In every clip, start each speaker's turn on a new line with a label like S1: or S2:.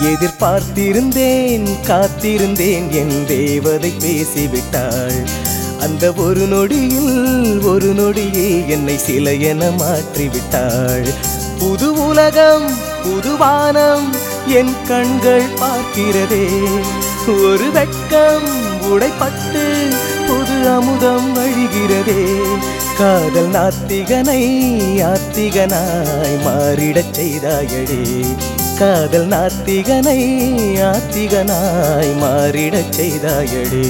S1: எதிர்பார்த்திருந்தேன் காத்திருந்தேன் என் தேவதை பேசிவிட்டாள் அந்த ஒரு நொடியில் ஒரு நொடியில் என்னை சிலை என மாற்றிவிட்டாள் புது உலகம் புது வானம் என் கண்கள் பார்க்கிறதே ஒரு வெட்கம் உடைப்பட்டு புது அமுதம் வழிகிறதே காதல் நாத்திகனை ஆத்திகனாய் மாறிடச் செய்தாயடே காதல் நாத்திகனை ஆத்திகனாய் மாறிடச் செய்தாயடே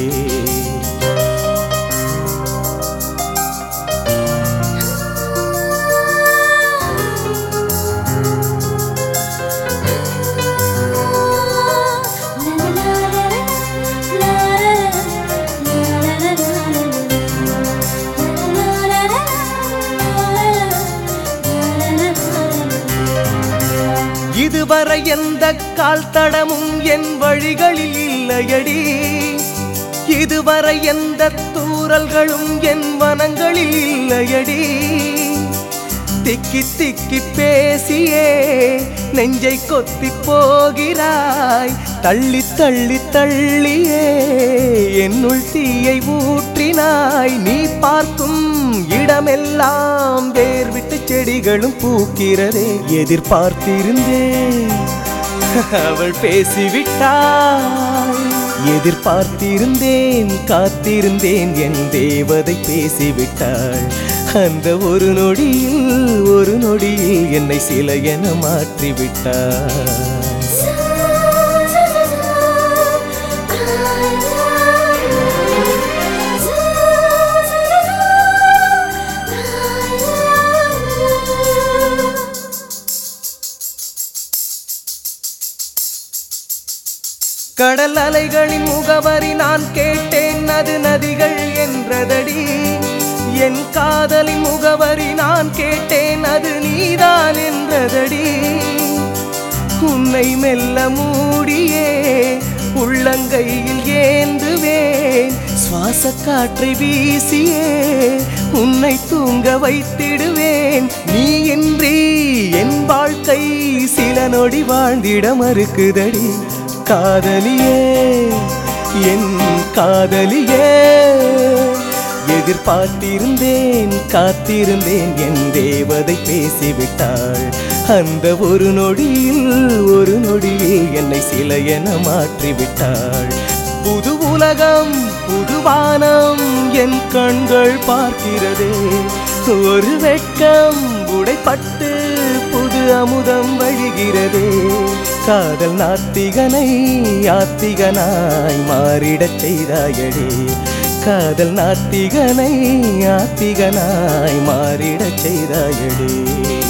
S1: இதுவரை எந்த கால் தடமும் என் வழிகளில் இல்லையடி இதுவரை எந்த தூரல்களும் என் வனங்களில் இல்லையடி திக்கி திக்கி பேசியே நெஞ்சை கொத்தி போகிறாய் தள்ளி தள்ளி தள்ளியே என்னுள் தீயை ஊற்றினாய் நீ பார்க்கும் இடமெல்லாம் வேர் விட்டு செடிகளும் பூக்கிறதே எதிர்பார்த்திருந்தேன் அவள் பேசிவிட்டாள் எதிர்பார்த்திருந்தேன் காத்திருந்தேன் என் தேவதை பேசிவிட்டாள் அந்த ஒரு நொடியில் ஒரு நொடியில் என்னை சிலை என மாற்றிவிட்டாள் கடல் அலைகளின் முகவரி நான் கேட்டேன் அது நதிகள் என்றதடி என் காதலின் முகவரி நான் கேட்டேன் அது நீதான் என்றதடி உன்னை மெல்ல மூடியே உள்ளங்கையில் ஏந்துவேன் சுவாச காற்றை வீசியே உன்னை தூங்க வைத்திடுவேன் நீ இன்றி என் வாழ்க்கை சில நொடி வாழ்ந்திட மறுக்குதடி காதலியே என் காதலியே எதிர்பார்த்திருந்தேன் காத்திருந்தேன் என் தேவதை பேசிவிட்டாள் அந்த ஒரு நொடியில் ஒரு நொடியில் என்னை சிலை என மாற்றிவிட்டாள் புது உலகம் புது வானம் என் கண்கள் பார்க்கிறதே ஒரு வெட்கம் உடைப்பட்டு புது அமுதம் வழிகிறதே காதல் நாத்திகனை ஆத்திகனாய் மாறிடச் செய்தாயடே காதல் நாத்திகனை ஆத்திகனாய் மாறிடச் செய்தாயடே